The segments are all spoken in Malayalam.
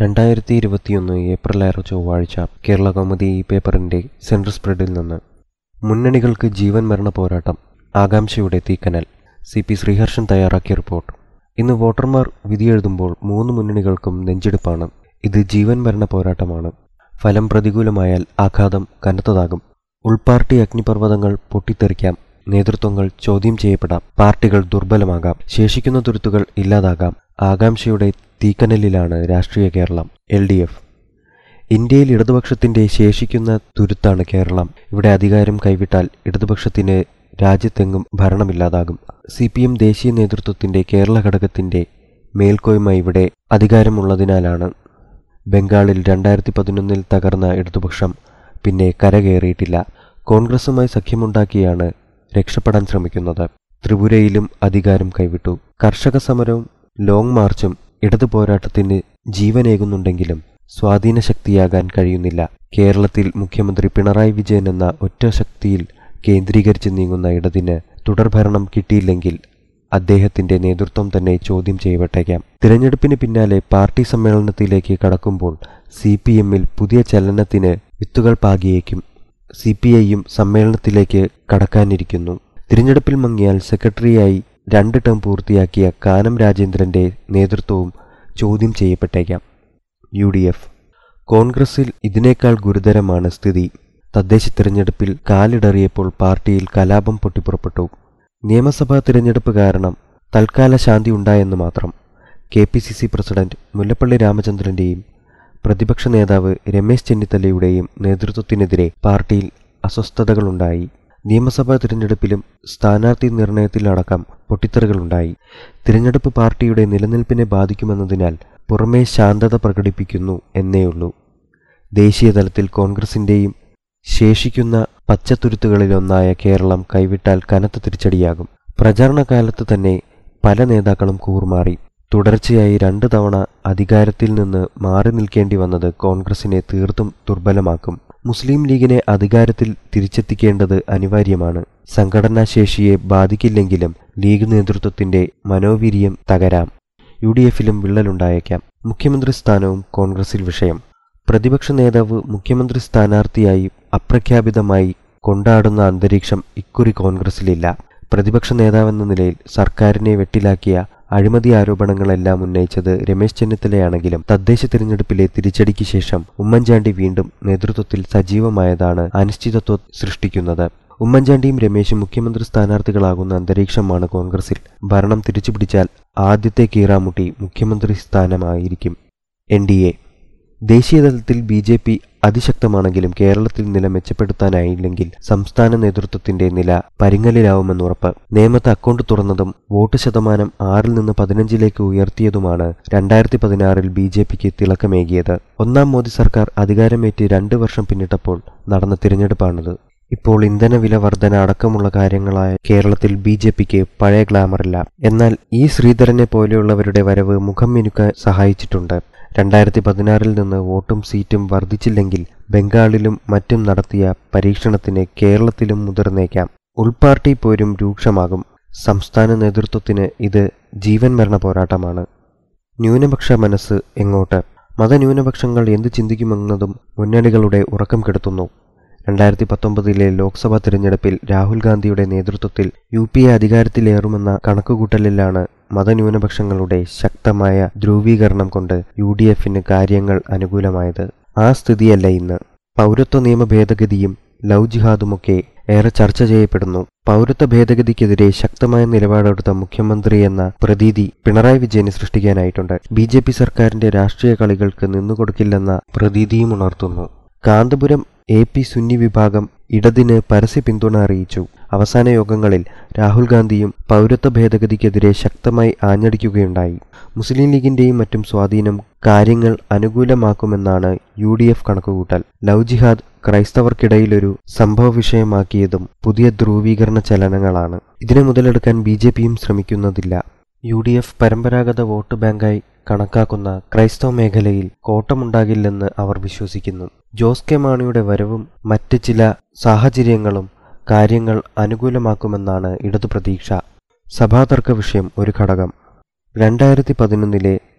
രണ്ടായിരത്തി ഇരുപത്തിയൊന്ന് ഏപ്രിൽ ആറ് ചൊവ്വാഴ്ച കേരള കൗമുദി ഈ പേപ്പറിന്റെ സെൻട്രൽ സ്പ്രെഡിൽ നിന്ന് മുന്നണികൾക്ക് ജീവൻ മരണ പോരാട്ടം ആകാംക്ഷയുടെ തീക്കനൽ സി പി ശ്രീഹർഷൻ തയ്യാറാക്കിയ റിപ്പോർട്ട് ഇന്ന് വോട്ടർമാർ വിധിയെഴുതുമ്പോൾ മൂന്ന് മുന്നണികൾക്കും നെഞ്ചെടുപ്പാണ് ഇത് ജീവൻ മരണ പോരാട്ടമാണ് ഫലം പ്രതികൂലമായാൽ ആഘാതം കനത്തതാകും ഉൾപാർട്ടി അഗ്നിപർവ്വതങ്ങൾ പൊട്ടിത്തെറിക്കാം നേതൃത്വങ്ങൾ ചോദ്യം ചെയ്യപ്പെടാം പാർട്ടികൾ ദുർബലമാകാം ശേഷിക്കുന്ന തുരുത്തുകൾ ഇല്ലാതാകാം ആകാംക്ഷയുടെ തീക്കനലിലാണ് രാഷ്ട്രീയ കേരളം എൽ ഡി എഫ് ഇന്ത്യയിൽ ഇടതുപക്ഷത്തിന്റെ ശേഷിക്കുന്ന തുരുത്താണ് കേരളം ഇവിടെ അധികാരം കൈവിട്ടാൽ ഇടതുപക്ഷത്തിന് രാജ്യത്തെങ്ങും ഭരണമില്ലാതാകും സി പി എം ദേശീയ നേതൃത്വത്തിന്റെ കേരള ഘടകത്തിന്റെ മേൽക്കോയ്മ ഇവിടെ അധികാരമുള്ളതിനാലാണ് ബംഗാളിൽ രണ്ടായിരത്തി പതിനൊന്നിൽ തകർന്ന ഇടതുപക്ഷം പിന്നെ കരകയറിയിട്ടില്ല കോൺഗ്രസുമായി സഖ്യമുണ്ടാക്കിയാണ് രക്ഷപ്പെടാൻ ശ്രമിക്കുന്നത് ത്രിപുരയിലും അധികാരം കൈവിട്ടു കർഷക സമരവും ലോങ് മാർച്ചും ഇടതു പോരാട്ടത്തിന് ജീവനേകുന്നുണ്ടെങ്കിലും സ്വാധീന ശക്തിയാകാൻ കഴിയുന്നില്ല കേരളത്തിൽ മുഖ്യമന്ത്രി പിണറായി വിജയൻ എന്ന ഒറ്റ ശക്തിയിൽ കേന്ദ്രീകരിച്ച് നീങ്ങുന്ന ഇടതിന് തുടർഭരണം കിട്ടിയില്ലെങ്കിൽ അദ്ദേഹത്തിന്റെ നേതൃത്വം തന്നെ ചോദ്യം ചെയ്യപ്പെട്ടേക്കാം തിരഞ്ഞെടുപ്പിന് പിന്നാലെ പാർട്ടി സമ്മേളനത്തിലേക്ക് കടക്കുമ്പോൾ സി പി എമ്മിൽ പുതിയ ചലനത്തിന് വിത്തുകൾ പാകിയേക്കും സി പി ഐയും സമ്മേളനത്തിലേക്ക് കടക്കാനിരിക്കുന്നു തിരഞ്ഞെടുപ്പിൽ മങ്ങിയാൽ സെക്രട്ടറിയായി രണ്ട് ടേം പൂർത്തിയാക്കിയ കാനം രാജേന്ദ്രന്റെ നേതൃത്വവും ചോദ്യം ചെയ്യപ്പെട്ടേക്കാം യു ഡി എഫ് കോൺഗ്രസിൽ ഇതിനേക്കാൾ ഗുരുതരമാണ് സ്ഥിതി തദ്ദേശ തിരഞ്ഞെടുപ്പിൽ കാലിടറിയപ്പോൾ പാർട്ടിയിൽ കലാപം പൊട്ടിപ്പുറപ്പെട്ടു നിയമസഭാ തിരഞ്ഞെടുപ്പ് കാരണം തൽക്കാല ശാന്തി ഉണ്ടായെന്ന് മാത്രം K P C C president Mullappally രാമചന്ദ്രന്റെയും പ്രതിപക്ഷ നേതാവ് രമേശ് ചെന്നിത്തലയുടെയും നേതൃത്വത്തിനെതിരെ പാർട്ടിയിൽ അസ്വസ്ഥതകളുണ്ടായി നിയമസഭാ തിരഞ്ഞെടുപ്പിലും സ്ഥാനാർത്ഥി നിർണയത്തിലടക്കം പൊട്ടിത്തെറികളുണ്ടായി തിരഞ്ഞെടുപ്പ് പാർട്ടിയുടെ നിലനിൽപ്പിനെ ബാധിക്കുമെന്നതിനാൽ പുറമേ ശാന്തത പ്രകടിപ്പിക്കുന്നു എന്നേയുള്ളൂ ദേശീയതലത്തിൽ കോൺഗ്രസിന്റെയും ശേഷിക്കുന്ന പച്ചത്തുരുത്തുകളിലൊന്നായ കേരളം കൈവിട്ടാൽ കനത്ത തിരിച്ചടിയാകും പ്രചാരണകാലത്ത് തന്നെ പല നേതാക്കളും കൂറുമാറി തുടർച്ചയായി രണ്ടു തവണ അധികാരത്തിൽ നിന്ന് മാറി നിൽക്കേണ്ടി വന്നത് കോൺഗ്രസിനെ തീർത്തും ദുർബലമാക്കും മുസ്ലിം ലീഗിനെ അധികാരത്തിൽ തിരിച്ചെത്തിക്കേണ്ടത് അനിവാര്യമാണ് സംഘടനാശേഷിയെ ബാധിക്കില്ലെങ്കിലും ലീഗ് നേതൃത്വത്തിന്റെ മനോവീര്യം തകരാം യു ഡി എഫിലും വിള്ളലുണ്ടായേക്കാം മുഖ്യമന്ത്രി സ്ഥാനവും കോൺഗ്രസിൽ വിഷയം പ്രതിപക്ഷ നേതാവ് മുഖ്യമന്ത്രി സ്ഥാനാർത്ഥിയായി അപ്രഖ്യാപിതമായി കൊണ്ടാടുന്ന അന്തരീക്ഷം ഇക്കുറി കോൺഗ്രസിലില്ല പ്രതിപക്ഷ നേതാവെന്ന നിലയിൽ സർക്കാരിനെ വെട്ടിലാക്കിയ അഴിമതി ആരോപണങ്ങളെല്ലാം ഉന്നയിച്ചത് രമേശ് ചെന്നിത്തലയാണെങ്കിലും തദ്ദേശ തിരഞ്ഞെടുപ്പിലെ തിരിച്ചടിക്ക് ശേഷം ഉമ്മൻചാണ്ടി വീണ്ടും നേതൃത്വത്തിൽ സജീവമായതാണ് അനിശ്ചിതത്വം സൃഷ്ടിക്കുന്നത് ഉമ്മൻചാണ്ടിയും രമേശും മുഖ്യമന്ത്രി സ്ഥാനാർത്ഥികളാകുന്ന അന്തരീക്ഷമാണ് കോൺഗ്രസിൽ ഭരണം തിരിച്ചുപിടിച്ചാൽ ആദ്യത്തെ കീറാമുട്ടി മുഖ്യമന്ത്രി സ്ഥാനമായിരിക്കും എൻ ഡി എ ദേശീയതലത്തിൽ ബി ജെ പി അതിശക്തമാണെങ്കിലും കേരളത്തിൽ നില മെച്ചപ്പെടുത്താനായില്ലെങ്കിൽ സംസ്ഥാന നേതൃത്വത്തിന്റെ നില പരിങ്ങലിലാവുമെന്നുറപ്പ് നേമത്ത് അക്കൗണ്ട് തുറന്നതും വോട്ട് ശതമാനം ആറിൽ നിന്ന് പതിനഞ്ചിലേക്ക് ഉയർത്തിയതുമാണ് രണ്ടായിരത്തി പതിനാറിൽ ബി ജെ പിക്ക് തിളക്കമേകിയത് ഒന്നാം മോദി സർക്കാർ അധികാരമേറ്റ് രണ്ട് വർഷം പിന്നിട്ടപ്പോൾ നടന്ന തിരഞ്ഞെടുപ്പാണിത് ഇപ്പോൾ ഇന്ധനവില വർധന അടക്കമുള്ള കാര്യങ്ങളായ കേരളത്തിൽ ബി ജെ പിക്ക് പഴയ ഗ്ലാമറില്ല എന്നാൽ ഈ ശ്രീധരനെ പോലെയുള്ളവരുടെ വരവ് മുഖം മിനുക്കാൻ സഹായിച്ചിട്ടുണ്ട് രണ്ടായിരത്തി പതിനാറിൽ നിന്ന് വോട്ടും സീറ്റും വർദ്ധിച്ചില്ലെങ്കിൽ ബംഗാളിലും മറ്റും നടത്തിയ പരീക്ഷണത്തിന് കേരളത്തിലും മുതിർന്നേക്കാം ഉൾപാർട്ടി പോരും രൂക്ഷമാകും സംസ്ഥാന നേതൃത്വത്തിന് ഇത് ജീവൻ മരണ പോരാട്ടമാണ് ന്യൂനപക്ഷ മനസ്സ് എങ്ങോട്ട് മതന്യൂനപക്ഷങ്ങൾ എന്ത് ചിന്തിക്കുമെന്നതും മുന്നണികളുടെ ഉറക്കം കെടുത്തുന്നു രണ്ടായിരത്തി പത്തൊമ്പതിലെ ലോക്സഭാ തിരഞ്ഞെടുപ്പിൽ രാഹുൽ ഗാന്ധിയുടെ നേതൃത്വത്തിൽ യു പി എ അധികാരത്തിലേറുമെന്ന കണക്കുകൂട്ടലിലാണ് മതന്യൂനപക്ഷങ്ങളുടെ ശക്തമായ ധ്രുവീകരണം കൊണ്ട് യു ഡി എഫിന് കാര്യങ്ങൾ അനുകൂലമായത് ആ സ്ഥിതിയല്ല ഇന്ന് പൗരത്വ നിയമ ഭേദഗതിയും ലവ് ജിഹാദുമൊക്കെ ഏറെ ചർച്ച ചെയ്യപ്പെടുന്നു പൗരത്വ ഭേദഗതിക്കെതിരെ ശക്തമായ നിലപാടെടുത്ത മുഖ്യമന്ത്രി എന്ന പ്രതീതി പിണറായി വിജയന് സൃഷ്ടിക്കാനായിട്ടുണ്ട് ബി ജെ പി സർക്കാരിന്റെ രാഷ്ട്രീയ കളികൾക്ക് നിന്നുകൊടുക്കില്ലെന്ന പ്രതീതിയും ഉണർത്തുന്നു കാന്തപുരം എ പി സുന്നി വിഭാഗം ഇടതിന് പരസ്യ പിന്തുണ അറിയിച്ചു അവസാന യോഗങ്ങളിൽ രാഹുൽ ഗാന്ധിയും പൗരത്വ ഭേദഗതിക്കെതിരെ ശക്തമായി ആഞ്ഞടിക്കുകയുണ്ടായി മുസ്ലിം ലീഗിന്റെയും മറ്റും സ്വാധീനം കാര്യങ്ങൾ അനുകൂലമാക്കുമെന്നാണ് യു ഡി എഫ് കണക്കുകൂട്ടൽ ലവ് ജിഹാദ് ക്രൈസ്തവർക്കിടയിലൊരു സംഭവ വിഷയമാക്കിയതും പുതിയ ധ്രുവീകരണ ചലനങ്ങളാണ് ഇതിനെ മുതലെടുക്കാൻ ബി ജെ പിയും ശ്രമിക്കുന്നതില്ല യു ഡി എഫ് പരമ്പരാഗത വോട്ട് ബാങ്കായി കണക്കാക്കുന്ന ക്രൈസ്തവ മേഖലയിൽ കോട്ടമുണ്ടാകില്ലെന്ന് അവർ വിശ്വസിക്കുന്നു ജോസ് കെ മാണിയുടെ വരവും മറ്റ് ചില സാഹചര്യങ്ങളും കാര്യങ്ങൾ അനുകൂലമാക്കുമെന്നാണ് ഇടതു പ്രതീക്ഷ സഭാതർക്ക വിഷയം ഒരു ഘടകം രണ്ടായിരത്തി പതിനൊന്നിലെ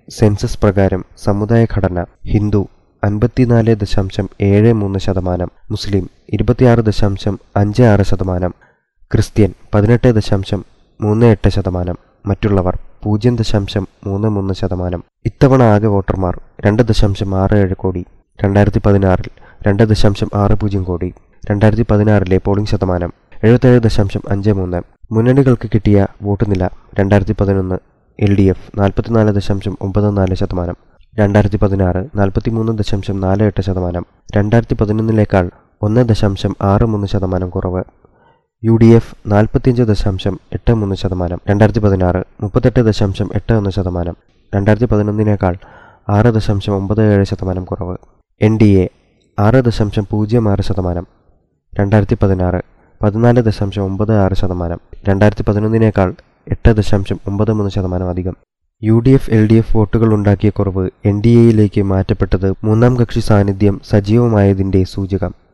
സെൻസസ് പ്രകാരം സമുദായ ഘടന ഹിന്ദു അൻപത്തിനാല് ദശാംശം ഏഴ് മൂന്ന് ശതമാനം മുസ്ലിം ഇരുപത്തിയാറ് ദശാംശം അഞ്ച് ആറ് ശതമാനം ക്രിസ്ത്യൻ പതിനെട്ട് ദശാംശം മൂന്ന് എട്ട് ശതമാനം മറ്റുള്ളവർ പൂജ്യം ദശാംശം മൂന്ന് മൂന്ന് ശതമാനം ഇത്തവണ ആകെ വോട്ടർമാർ രണ്ട് ദശാംശം ആറ് ഏഴ് കോടി രണ്ടായിരത്തി പതിനാറിൽ രണ്ട് ദശാംശം ആറ് പൂജ്യം കോടി രണ്ടായിരത്തി പതിനാറിലെ പോളിംഗ് ശതമാനം എഴുപത്തേഴ് ദശാംശം അഞ്ച് മൂന്ന് മുന്നണികൾക്ക് കിട്ടിയ വോട്ട് നില രണ്ടായിരത്തി പതിനൊന്ന് എൽ ഡി എഫ് നാൽപ്പത്തിനാല് ദശാംശം ഒമ്പത് നാല് ശതമാനം രണ്ടായിരത്തി പതിനാറ് നാൽപ്പത്തിമൂന്ന് ദശാംശം നാല് എട്ട് ശതമാനം രണ്ടായിരത്തി പതിനൊന്നിലേക്കാൾ ഒന്ന് ദശാംശം ആറ് മൂന്ന് ശതമാനം കുറവ് യു ഡി എഫ് നാൽപ്പത്തിയഞ്ച് ദശാംശം എട്ട് മൂന്ന് ശതമാനം രണ്ടായിരത്തി പതിനാറ് മുപ്പത്തെട്ട് ദശാംശം എട്ട് ഒന്ന് ശതമാനം രണ്ടായിരത്തി പതിനൊന്നിനേക്കാൾ ആറ് ദശാംശം ഒമ്പത് ഏഴ് ശതമാനം കുറവ് എൻ ഡി എ ആറ് ദശാംശം പൂജ്യം ആറ് ശതമാനം രണ്ടായിരത്തി പതിനാറ് പതിനാല് ദശാംശം ഒമ്പത് ആറ് ശതമാനം രണ്ടായിരത്തി പതിനൊന്നിനേക്കാൾ എട്ട് ദശാംശം ഒമ്പത് മൂന്ന് ശതമാനം അധികം U D F L D F വോട്ടുകൾ ഉണ്ടാക്കിയ കുറവ് എൻ ഡി എയിലേക്ക് മാറ്റപ്പെട്ടത് മൂന്നാം കക്ഷി സാന്നിധ്യം സജീവമായതിന്റെ സൂചകം